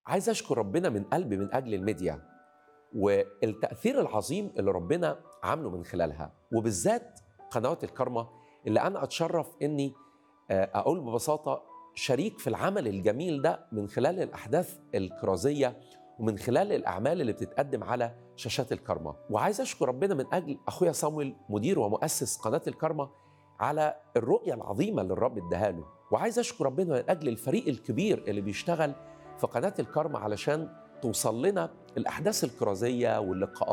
عايز اشكر ربنا من قلبي من اجل الميديا والتاثير العظيم اللي ربنا عامله من خلالها وبالذات قنوات الكرمة اللي انا اتشرف اني آه، اقول ببساطه شريك في العمل الجميل ده من خلال الاحداث الكرازيه ومن خلال الاعمال اللي بتتقدم على شاشات الكرمة وعايز اشكر ربنا من اجل اخويا صامويل مدير ومؤسس قناه الكرمة على الرؤيه العظيمه اللي الرب اداها له وعايز اشكر ربنا من اجل الفريق الكبير اللي بيشتغل في قناه الكرمة علشان توصل لنا الاحداث الكرازيه واللقاءات